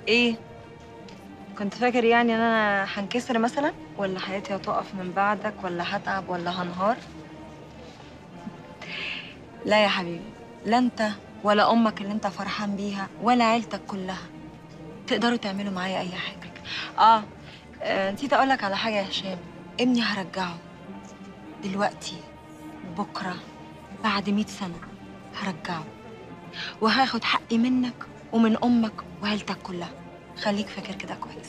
ايه كنت فاكر يعني ان انا هنكسر مثلا ولا حياتي هتقف من بعدك ولا هتعب ولا هنهار لا يا حبيبي لا انت ولا امك اللي انت فرحان بيها ولا عيلتك كلها تقدروا تعملوا معايا اي حاجه اه, آه نسيت اقول لك على حاجه يا هشام ابني هرجعه دلوقتي بكره بعد 100 سنه هرجعه وهاخد حقي منك ومن امك وعيلتك كلها خليك فاكر كده كويس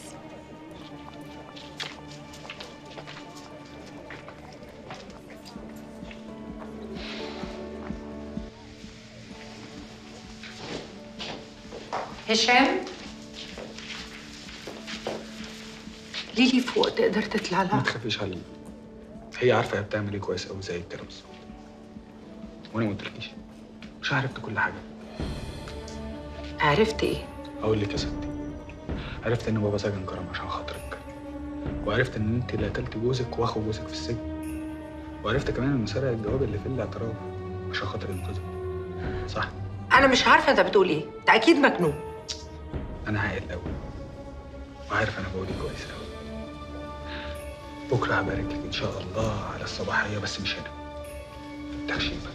هشام ليلي فوق تقدر تطلع ما لها تخافيش عليه هي عارفه هي بتعمل ايه كويس قوي زي كده بالظبط وانا ما قلتلكيش مش عرفت كل حاجه عرفت ايه اقول لك يا ستي عرفت ان بابا سجن كرم عشان خاطرك وعرفت ان انت اللي قتلت جوزك واخو جوزك في السجن وعرفت كمان ان سرق الجواب اللي في الاعتراف عشان خاطر ينقذك صح انا مش عارفه انت بتقول ايه انت اكيد مجنون انا عاقل قوي وعارف انا بقول ايه كويس قوي بكره هبارك لك ان شاء الله على الصباحيه بس مش هنا في التخشيبه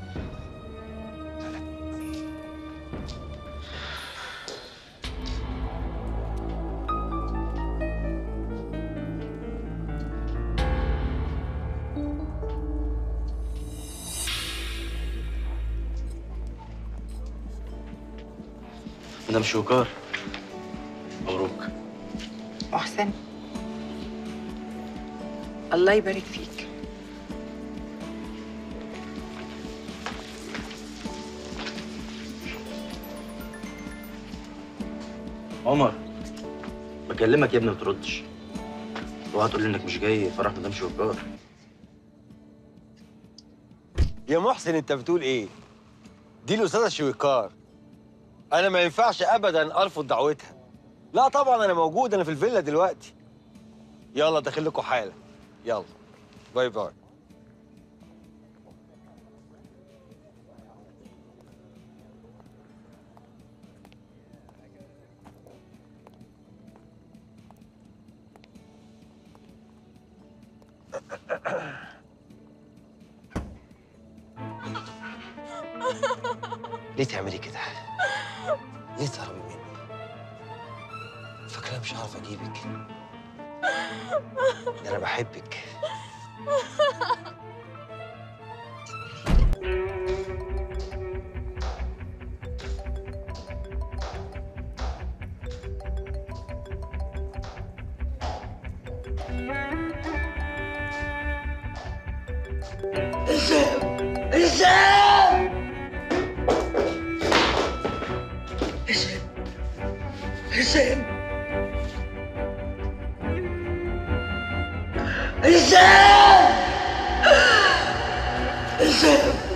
مدام شوكار مبروك محسن الله يبارك فيك عمر بكلمك يا ابني ما تردش اوعى تقول لي انك مش جاي فرح مدام شوكار يا محسن انت بتقول ايه؟ دي الاستاذه شويكار انا ما ينفعش ابدا ارفض دعوتها لا طبعا انا موجود انا في الفيلا دلوقتي يلا داخل لكم حالا يلا باي باي ليه تعملي كده؟ ليه تهربي مني؟ فاكرة مش هعرف اجيبك ده انا بحبك هشام